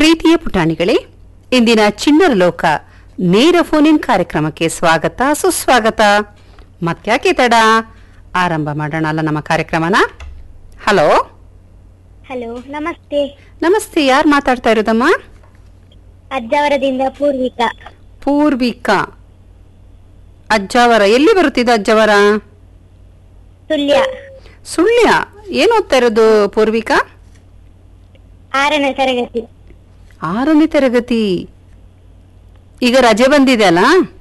ಪ್ರೀತಿಯ ಪುಟಾಣಿಗಳೇ ಇಂದಿನ ಚಿಣ್ಣರ ಲೋಕ ನೇರ ಫೋನಿನ್ ಕಾರ್ಯಕ್ರಮಕ್ಕೆ ಸ್ವಾಗತ ಸುಸ್ವಾಗತ ಮತ್ಯಾಕೆ ತಡ ಆರಂಭ ಮಾಡೋಣ ಅಲ್ಲ ನಮ್ಮ ಕಾರ್ಯಕ್ರಮನ ಹಲೋ ಹಲೋ ನಮಸ್ತೆ ನಮಸ್ತೆ ಯಾರು ಮಾತಾಡ್ತಾ ಇರೋದಮ್ಮ ಅಜ್ಜವರದಿಂದ ಪೂರ್ವಿಕಾ ಪೂರ್ವಿಕಾ ಅಜ್ಜಾವರ ಎಲ್ಲಿ ಬರುತ್ತಿದೆ ಅಜ್ಜವರ ತುಲ್ಯ ಸುಳ್ಯ ಏನು ಓದ್ತಾ ಇರೋದು ಪೂರ್ವಿಕಾ ಆರನೇ ತರಗತಿ ಆರನೇ ತರಗತಿ ಈಗ ರಜೆ ಬಂದಿದೆ ಅಲ್ಲ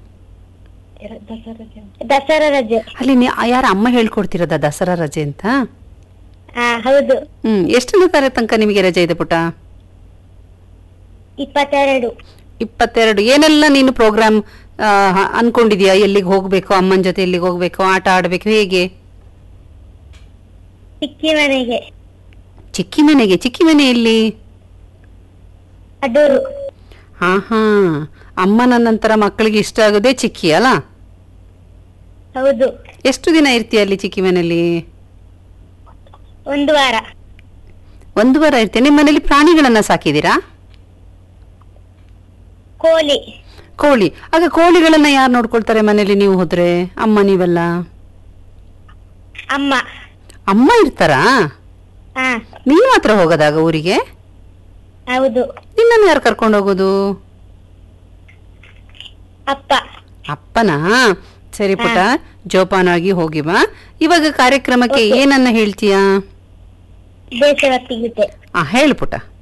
ದಸರಾ ರಜೆ ಅಲ್ಲಿ ನೀ- ಯಾರ ಅಮ್ಮ ಹೇಳ್ಕೊಡ್ತಿರೋದ ದಸರಾ ರಜೆ ಅಂತ ಹಾ ಹೌದು ಹ್ಮ್ ಎಷ್ಟನೇ ತರ ತನಕ ನಿಮಗೆ ರಜೆ ಇದೆ ಪುಟ ಇಪ್ಪತ್ತೆರಡು ಇಪ್ಪತ್ತೆರಡು ಏನೆಲ್ಲ ನೀನು ಪ್ರೋಗ್ರಾಮ್ ಅನ್ಕೊಂಡಿದ್ಯಾ ಎಲ್ಲಿಗೆ ಹೋಗ್ಬೇಕು ಅಮ್ಮನ ಜೊತೆ ಎಲ್ಲಿಗೆ ಹೋಗ್ಬೇಕು ಆಟ ಆಡ್ಬೇಕು ಹೇಗೆ ಚಿಕ್ಕಿ ಮನೆಗೆ ಚಿಕ್ಕಿ ಮನೆಗೆ ಚಿಕ್ಕಿ ಮನೆ ಎಲ್ಲಿ ಅಡೂರು ಹಾ ಹಾ ಅಮ್ಮನ ನಂತರ ಮಕ್ಕಳಿಗೆ ಇಷ್ಟ ಆಗೋದೇ ಚಿಕ್ಕಿ ಅಲ್ಲ ಹೌದು ಎಷ್ಟು ದಿನ ಇರ್ತೀಯ ಅಲ್ಲಿ ಚಿಕ್ಕಿ ಮನೆಯಲ್ಲಿ ಒಂದು ವಾರ ಒಂದು ವಾರ ಇರ್ತೀಯ ನಿಮ್ಮ ಮನೇಲಿ ಪ್ರಾಣಿಗಳನ್ನ ಸಾಕಿದ್ದೀರಾ ಕೋಳಿ ಕೋಳಿ ಆಗ ಕೋಳಿಗಳನ್ನ ಯಾರು ನೋಡ್ಕೊಳ್ತಾರೆ ಮನೇಲಿ ನೀವು ಹೋದ್ರೆ ಅಮ್ಮ ನೀವೆಲ್ಲ ಅಮ್ಮ ಅಮ್ಮ ಇರ್ತಾರಾ ಹಾ ನೀನ್ ಮಾತ್ರ ಹೋಗೋದಾಗ ಊರಿಗೆ ಹೌದು ನಿನ್ನನ್ನು ಯಾರು ಕರ್ಕೊಂಡು ಹೋಗೋದು ಅಪ್ಪ ಅಪ್ಪನಾ ಸರಿ ಪುಟ ಜೋಪಾನಾಗಿ ಹೋಗಿ ಬಾ ಇವಾಗ ಕಾರ್ಯಕ್ರಮಕ್ಕೆ ಏನನ್ನ ಹೇಳ್ತೀಯಾ ದೇಶಭಕ್ತಿ ಗೀತೆ ಆ ಹೇಳು ಪುಟ